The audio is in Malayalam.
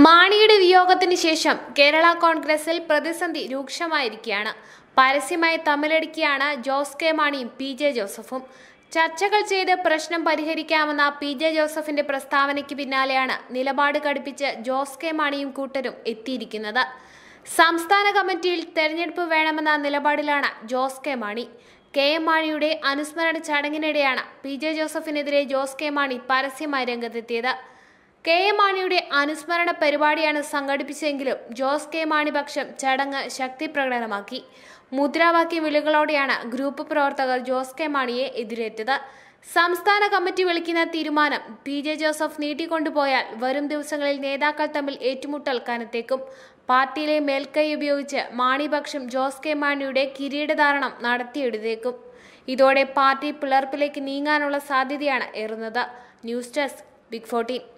മാണിയുടെ വിയോഗത്തിന് ശേഷം കേരള കോൺഗ്രസിൽ പ്രതിസന്ധി രൂക്ഷമായിരിക്കുകയാണ് പരസ്യമായി തമ്മിലടിക്കുകയാണ് ജോസ് കെ മാണിയും പി ജെ ജോസഫും ചർച്ചകൾ ചെയ്ത് പ്രശ്നം പരിഹരിക്കാമെന്ന പി ജെ ജോസഫിന്റെ പ്രസ്താവനയ്ക്ക് പിന്നാലെയാണ് നിലപാട് കടുപ്പിച്ച് ജോസ് കെ മാണിയും കൂട്ടരും എത്തിയിരിക്കുന്നത് സംസ്ഥാന കമ്മിറ്റിയിൽ തെരഞ്ഞെടുപ്പ് വേണമെന്ന നിലപാടിലാണ് Jose K Mani K M മാണിയുടെ അനുസ്മരണ ചടങ്ങിനിടെയാണ് പി ജെ ജോസഫിനെതിരെ ജോസ് കെ മാണി പരസ്യമായി രംഗത്തെത്തിയത് കെ എം മാണിയുടെ അനുസ്മരണ പരിപാടിയാണ് സംഘടിപ്പിച്ചെങ്കിലും ജോസ് കെ മാണി പക്ഷം ചടങ്ങ് ശക്തി പ്രകടനമാക്കി മുദ്രാവാക്യ വിളികളോടെയാണ് ഗ്രൂപ്പ് പ്രവർത്തകർ ജോസ് കെ മാണിയെ എതിരേറ്റത് സംസ്ഥാന കമ്മിറ്റി വിളിക്കുന്ന തീരുമാനം പി ജെ ജോസഫ് നീട്ടിക്കൊണ്ടുപോയാൽ വരും ദിവസങ്ങളിൽ നേതാക്കൾ തമ്മിൽ ഏറ്റുമുട്ടൽ കനത്തേക്കും പാർട്ടിയിലെ മേൽക്കൈ ഉപയോഗിച്ച് മാണിപക്ഷം ജോസ് കെ മാണിയുടെ കിരീടധാരണം നടത്തിയെടുത്തേക്കും ഇതോടെ പാർട്ടി പിളർപ്പിലേക്ക് നീങ്ങാനുള്ള സാധ്യതയാണ് ഏറുന്നത് ന്യൂസ് ഡെസ്ക് ബിഗ് ഫോർട്ടീൻ